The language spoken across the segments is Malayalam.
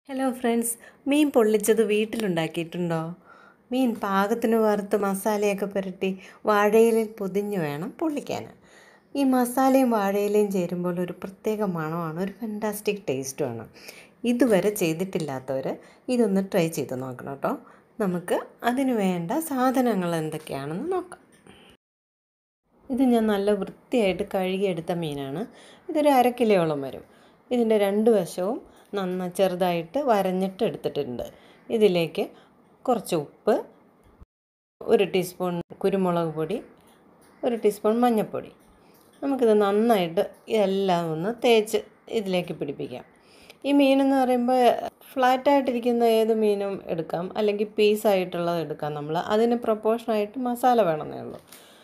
ഹലോ ഫ്രണ്ട്സ് മീൻ പൊള്ളിച്ചത് വീട്ടിലുണ്ടാക്കിയിട്ടുണ്ടോ മീൻ പാകത്തിന് വറുത്ത് മസാലയൊക്കെ പുരട്ടി വാഴയിലയിൽ പൊതിഞ്ഞ് വേണം പൊള്ളിക്കാൻ ഈ മസാലയും വാഴയിലയും ചേരുമ്പോൾ ഒരു പ്രത്യേക മണമാണ് ഒരു ഫാൻറ്റാസ്റ്റിക് ടേസ്റ്റുമാണ് ഇതുവരെ ചെയ്തിട്ടില്ലാത്തവർ ഇതൊന്ന് ട്രൈ ചെയ്ത് നോക്കണം കേട്ടോ നമുക്ക് അതിന് വേണ്ട സാധനങ്ങൾ എന്തൊക്കെയാണെന്ന് നോക്കാം ഇത് ഞാൻ നല്ല വൃത്തിയായിട്ട് കഴുകിയെടുത്ത മീനാണ് ഇതൊരു അര കിലോയോളം വരും ഇതിൻ്റെ രണ്ട് വശവും നന്ന ചെറുതായിട്ട് വരഞ്ഞിട്ട് എടുത്തിട്ടുണ്ട് ഇതിലേക്ക് കുറച്ച് ഉപ്പ് ഒരു ടീസ്പൂൺ കുരുമുളക് പൊടി ഒരു ടീസ്പൂൺ മഞ്ഞൾപ്പൊടി നമുക്കിത് നന്നായിട്ട് എല്ലാം ഒന്ന് തേച്ച് ഇതിലേക്ക് പിടിപ്പിക്കാം ഈ മീനെന്ന് പറയുമ്പോൾ ഫ്ലാറ്റായിട്ടിരിക്കുന്ന ഏത് മീനും എടുക്കാം അല്ലെങ്കിൽ പീസായിട്ടുള്ളത് എടുക്കാം നമ്മൾ അതിന് പ്രൊപ്പോർഷനായിട്ട് മസാല വേണമെന്നേ ഉള്ളൂ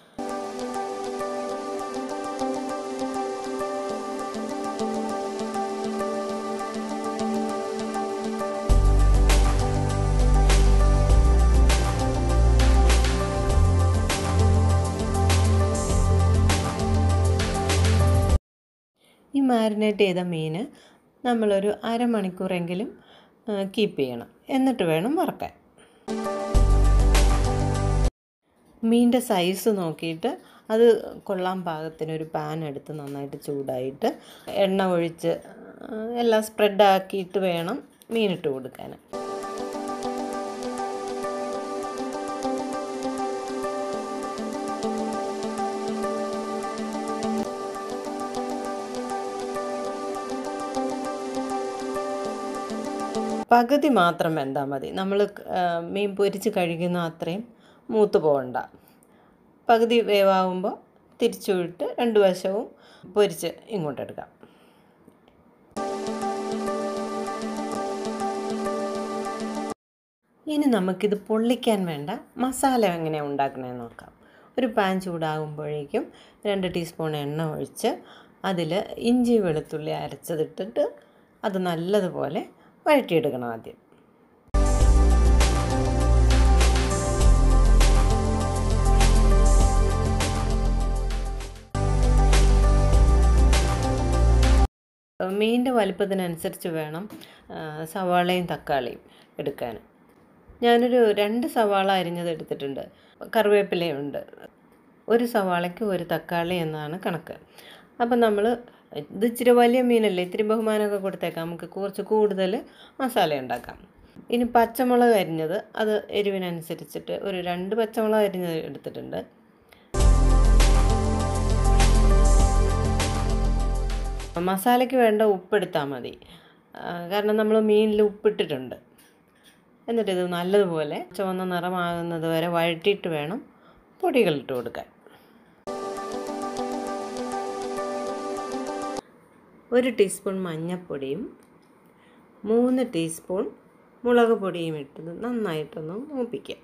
ഈ മാരിനേറ്റ് ചെയ്ത മീൻ നമ്മളൊരു അരമണിക്കൂറെങ്കിലും കീപ്പ് ചെയ്യണം എന്നിട്ട് വേണം വറക്കാൻ മീൻ്റെ സൈസ് നോക്കിയിട്ട് അത് കൊള്ളാൻ പാകത്തിന് ഒരു പാൻ എടുത്ത് നന്നായിട്ട് ചൂടായിട്ട് എണ്ണ ഒഴിച്ച് എല്ലാം സ്പ്രെഡാക്കിയിട്ട് വേണം മീനിട്ട് കൊടുക്കാൻ പകുതി മാത്രം വെന്താൽ മതി നമ്മൾ മീൻ പൊരിച്ച് കഴിക്കുന്ന അത്രയും മൂത്ത് പോകണ്ട പകുതി വേവാകുമ്പോൾ തിരിച്ചു വിട്ട് രണ്ട് വശവും പൊരിച്ച് ഇങ്ങോട്ടെടുക്കാം ഇനി നമുക്കിത് പൊള്ളിക്കാൻ വേണ്ട മസാല എങ്ങനെയാണ് ഉണ്ടാക്കണമെന്ന് നോക്കാം ഒരു പാൻ ചൂടാകുമ്പോഴേക്കും രണ്ട് ടീസ്പൂൺ എണ്ണ ഒഴിച്ച് അതിൽ ഇഞ്ചി വെളുത്തുള്ളി അരച്ചതിട്ടിട്ട് അത് നല്ലതുപോലെ വഴറ്റിയെടുക്കണം ആദ്യം മീനിൻ്റെ വലിപ്പത്തിനനുസരിച്ച് വേണം സവാളയും തക്കാളിയും എടുക്കാൻ ഞാനൊരു രണ്ട് സവാള അരിഞ്ഞത് എടുത്തിട്ടുണ്ട് കറിവേപ്പിലയുണ്ട് ഒരു സവാളയ്ക്ക് ഒരു തക്കാളി എന്നാണ് കണക്ക് അപ്പം നമ്മൾ ഇത് ഇച്ചിരി വലിയ മീനല്ലേ ഇത്തിരി ബഹുമാനമൊക്കെ കൊടുത്തേക്കാം നമുക്ക് കുറച്ച് കൂടുതൽ മസാല ഉണ്ടാക്കാം ഇനി പച്ചമുളക് അരിഞ്ഞത് അത് എരിവിനനുസരിച്ചിട്ട് ഒരു രണ്ട് പച്ചമുളക് അരിഞ്ഞത് എടുത്തിട്ടുണ്ട് മസാലയ്ക്ക് വേണ്ട ഉപ്പെടുത്താൽ മതി കാരണം നമ്മൾ മീനിൽ ഉപ്പിട്ടിട്ടുണ്ട് എന്നിട്ട് ഇത് നല്ലതുപോലെ ചുവന്ന നിറമാകുന്നത് വരെ വഴറ്റിയിട്ട് വേണം പൊടികളിട്ട് കൊടുക്കാൻ ഒരു ടീസ്പൂൺ മഞ്ഞൾപ്പൊടിയും മൂന്ന് ടീസ്പൂൺ മുളക് പൊടിയും ഇട്ടത് നന്നായിട്ടൊന്ന് മൂപ്പിക്കുക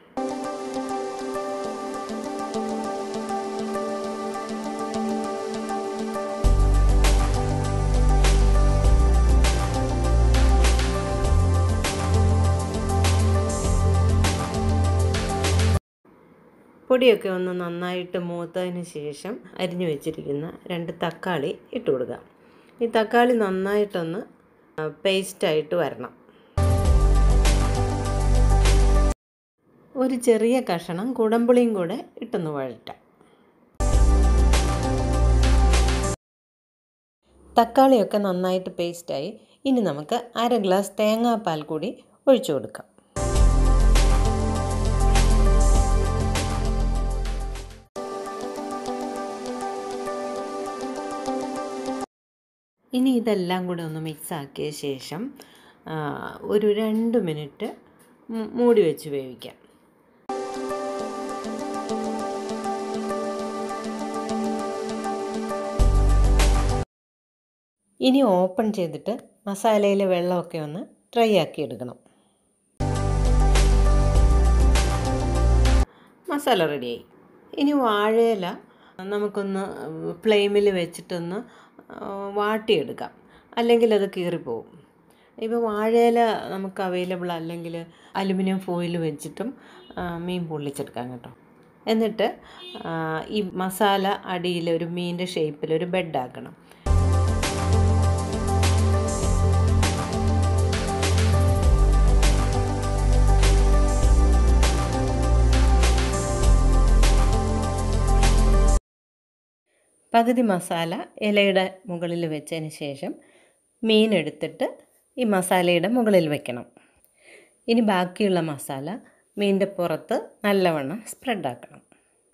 പൊടിയൊക്കെ ഒന്ന് നന്നായിട്ട് മൂത്തതിന് ശേഷം അരിഞ്ഞു വെച്ചിരിക്കുന്ന രണ്ട് തക്കാളി ഇട്ട് കൊടുക്കുക ഈ തക്കാളി നന്നായിട്ടൊന്ന് പേസ്റ്റായിട്ട് വരണം ഒരു ചെറിയ കഷണം കുടമ്പുളിയും കൂടെ ഇട്ടൊന്ന് വഴറ്റാം തക്കാളിയൊക്കെ നന്നായിട്ട് പേസ്റ്റായി ഇനി നമുക്ക് അര ഗ്ലാസ് തേങ്ങാപ്പാൽ കൂടി ഒഴിച്ചു കൊടുക്കാം ഇനി ഇതെല്ലാം കൂടെ ഒന്ന് മിക്സ് ആക്കിയ ശേഷം ഒരു രണ്ട് മിനിറ്റ് മൂടി വെച്ച് വേവിക്കാം ഇനി ഓപ്പൺ ചെയ്തിട്ട് മസാലയിലെ വെള്ളമൊക്കെ ഒന്ന് ഡ്രൈ ആക്കി എടുക്കണം മസാല റെഡിയായി ഇനി വാഴയില നമുക്കൊന്ന് ഫ്ലെയിമിൽ വെച്ചിട്ടൊന്ന് വാട്ടിയെടുക്കാം അല്ലെങ്കിൽ അത് കീറിപ്പോവും ഇപ്പോൾ വാഴയില നമുക്ക് അവൈലബിൾ അല്ലെങ്കിൽ അലുമിനിയം ഫോയിൽ വെച്ചിട്ടും മീൻ പൊള്ളിച്ചെടുക്കാം കേട്ടോ എന്നിട്ട് ഈ മസാല അടിയിൽ ഒരു മീനിൻ്റെ ഷേപ്പിൽ ഒരു ബെഡാക്കണം പകുതി മസാല ഇലയുടെ മുകളിൽ വെച്ചതിന് ശേഷം മീൻ എടുത്തിട്ട് ഈ മസാലയുടെ മുകളിൽ വെക്കണം ഇനി ബാക്കിയുള്ള മസാല മീനിൻ്റെ പുറത്ത് നല്ലവണ്ണം സ്പ്രെഡാക്കണം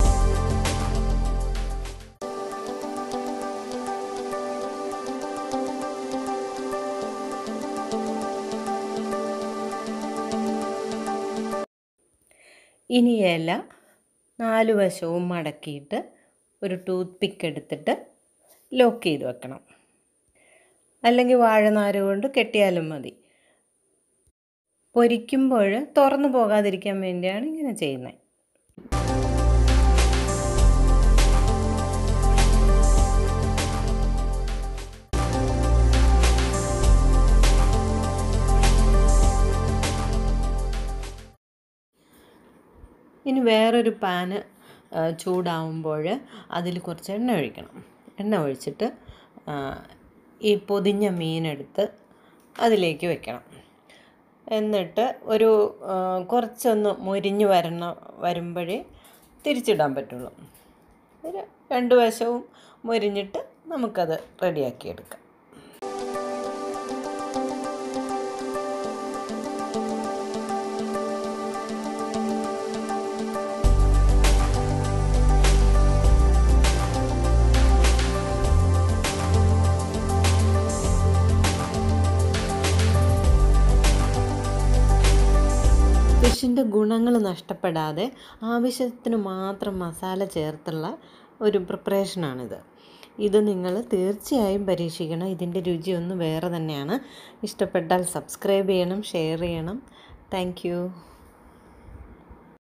ഇനി ഇല നാല് വശവും മടക്കിയിട്ട് ഒരു ടൂത്ത് പിക്ക് എടുത്തിട്ട് ലോക്ക് ചെയ്ത് വെക്കണം അല്ലെങ്കിൽ വാഴനാര് കൊണ്ട് കെട്ടിയാലും മതി പൊരിക്കുമ്പോൾ തുറന്നു പോകാതിരിക്കാൻ വേണ്ടിയാണ് ഇങ്ങനെ ചെയ്യുന്നത് ഇനി വേറൊരു പാന് ചൂടാവുമ്പോൾ അതിൽ കുറച്ച് എണ്ണ ഒഴിക്കണം എണ്ണ ഒഴിച്ചിട്ട് ഈ പൊതിഞ്ഞ മീനെടുത്ത് അതിലേക്ക് വെക്കണം എന്നിട്ട് ഒരു കുറച്ചൊന്ന് മൊരിഞ്ഞ് വരണ വരുമ്പോഴേ തിരിച്ചിടാൻ പറ്റുള്ളൂ ഒരു രണ്ട് വശവും മൊരിഞ്ഞിട്ട് നമുക്കത് റെഡിയാക്കി എടുക്കാം ഫിഷിൻ്റെ ഗുണങ്ങൾ നഷ്ടപ്പെടാതെ ആവശ്യത്തിന് മാത്രം മസാല ചേർത്തുള്ള ഒരു പ്രിപ്പറേഷനാണിത് ഇത് നിങ്ങൾ തീർച്ചയായും പരീക്ഷിക്കണം ഇതിൻ്റെ രുചി ഒന്ന് വേറെ തന്നെയാണ് ഇഷ്ടപ്പെട്ടാൽ സബ്സ്ക്രൈബ് ചെയ്യണം ഷെയർ ചെയ്യണം താങ്ക്